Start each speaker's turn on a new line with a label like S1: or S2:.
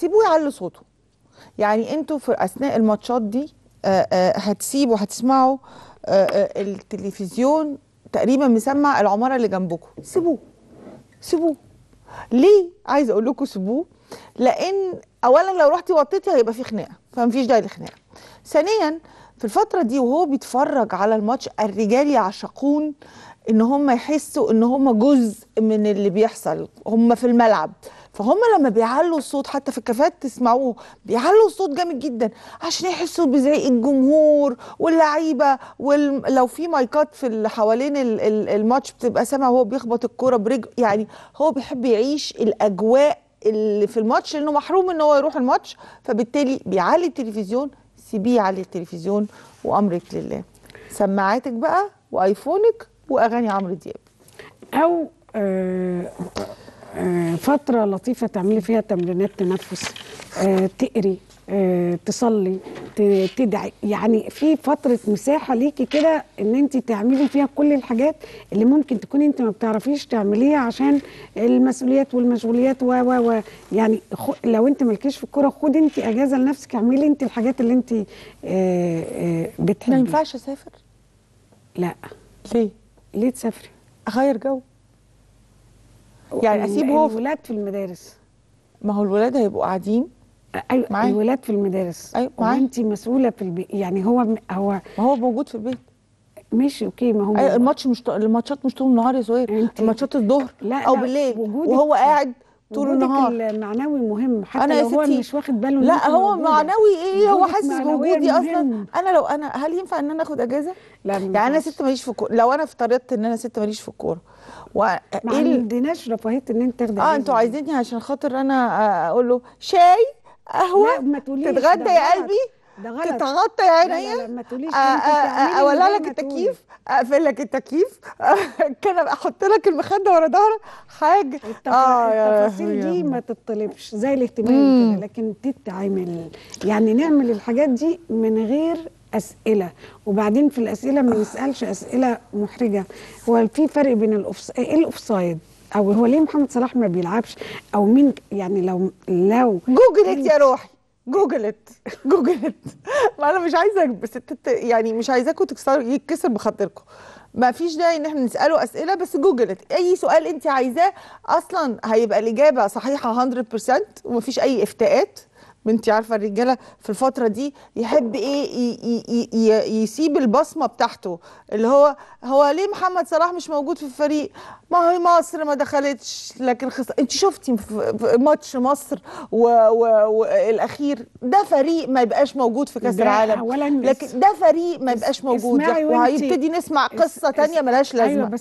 S1: سيبوه يعلي صوته يعني انتوا في اثناء الماتشات دي آه، آه، هتسيبوا هتسمعوا آه، آه، التلفزيون تقريبا مسمع العماره اللي جنبكم سيبوه سيبوه ليه عايز اقول لكم سيبوه لان اولا لو رحتي وطيتي هيبقى في خناقه فمفيش داعي للخناقه ثانيا في الفتره دي وهو بيتفرج على الماتش الرجال يعشقون ان هم يحسوا ان هم جزء من اللي بيحصل هم في الملعب فهم لما بيعلوا الصوت حتى في الكافيهات تسمعوه بيعلوا الصوت جامد جدا عشان يحسوا بزعيق الجمهور واللعيبه ولو في مايكات في اللي حوالين ال- ال- الماتش بتبقى سامع وهو بيخبط الكوره برجله يعني هو بيحب يعيش الاجواء اللي في الماتش لانه محروم ان هو يروح الماتش فبالتالي بيعلي التلفزيون سيبيه يعلي التلفزيون وامرك لله سماعاتك بقى وايفونك واغاني عمرو دياب
S2: او آه، آه، فتره لطيفه تعملي فيها تمرينات تنفس آه، تقري آه، تصلي ت- تدعي يعني في فتره مساحه ليكي كده ان انت تعملي فيها كل الحاجات اللي ممكن تكوني انت ما بتعرفيش تعمليها عشان المسؤوليات والمشغوليات و و و يعني خ- لو انت مالكيش في الكوره خدي انت اجازه لنفسك اعملي انت الحاجات اللي انت آه، آه،
S1: ما
S2: بتحبيها
S1: ينفعش اسافر
S2: لا
S1: ليه
S2: ليه تسافري
S1: اغير جو يعني اسيب هو في-
S2: الولاد في المدارس
S1: ما هو الولاد هيبقوا قاعدين
S2: ايوه
S1: معايا.
S2: الولاد في المدارس
S1: أيوة، معايا.
S2: وانت مسؤوله في البيت يعني هو هو
S1: ما هو موجود في البيت
S2: ماشي اوكي ما هو
S1: أي الماتش مش ط- الماتشات مش طول النهار يا سهير
S2: أنت-
S1: الماتشات الظهر
S2: لا،
S1: او
S2: لا،
S1: بالليل
S2: وجودك-
S1: وهو قاعد طول
S2: وجودك
S1: النهار
S2: المعنوي مهم حتى
S1: انا يا
S2: لو هو
S1: ستي
S2: مش واخد باله إن
S1: لا
S2: أنت
S1: هو
S2: موجودة.
S1: معنوي ايه هو
S2: وجودك
S1: حاسس
S2: معنوياً
S1: بوجودي اصلا
S2: مهم.
S1: انا لو انا هل ينفع ان انا اخد اجازه
S2: لا ما
S1: يعني انا
S2: ينفعش.
S1: ست ماليش في الكوره لو انا افترضت ان انا ست ماليش في الكوره و
S2: ما
S1: ايه ال-
S2: عندناش رفاهيه ان انت تاخدي
S1: اه
S2: أجازة.
S1: انتوا عايزيني عشان خاطر انا آه، اقول له شاي قهوه
S2: لا ما تقوليش
S1: تتغدى
S2: ده
S1: يا
S2: غلط.
S1: قلبي
S2: ده غلط
S1: تتغطى يا
S2: لا، لا،
S1: عينيا
S2: لا، ما تقوليش
S1: آه،
S2: أنت
S1: آه،
S2: تعملي
S1: آه، اولع
S2: زي
S1: لك
S2: ما تقولي.
S1: التكييف اقفل لك التكييف كان احط لك المخده ورا ظهرك حاجه
S2: التف...
S1: يا
S2: التفاصيل
S1: لهوي
S2: دي
S1: يا
S2: ما تطلبش زي الاهتمام
S1: مم.
S2: كده لكن تتعمل يعني نعمل الحاجات دي من غير اسئله وبعدين في الاسئله ما نسالش اسئله محرجه هو في فرق بين الاوفس ايه الاوفسايد او هو ليه محمد صلاح ما بيلعبش او مين يعني لو لو
S1: جوجلت يا روحي جوجلت جوجلت ما انا مش عايزه بس تت- يعني مش عايزاكم تكسروا يتكسر بخاطركم ما فيش داعي ان احنا نساله اسئله بس جوجلت اي سؤال انت عايزاه اصلا هيبقى الاجابه صحيحه 100% ومفيش اي افتاءات ما انت عارفه الرجاله في الفتره دي يحب ايه ي- ي- ي- يسيب البصمه بتاعته اللي هو هو ليه محمد صلاح مش موجود في الفريق ما هي مصر ما دخلتش لكن خص... انت شفتي في في ماتش مصر والاخير ده فريق ما يبقاش موجود في كاس
S2: ده
S1: العالم
S2: أولاً
S1: لكن ده فريق ما يبقاش موجود
S2: اسمعي وانتي-
S1: وهيبتدي نسمع قصه
S2: اس-
S1: تانية ملهاش لازمه
S2: ايوه بس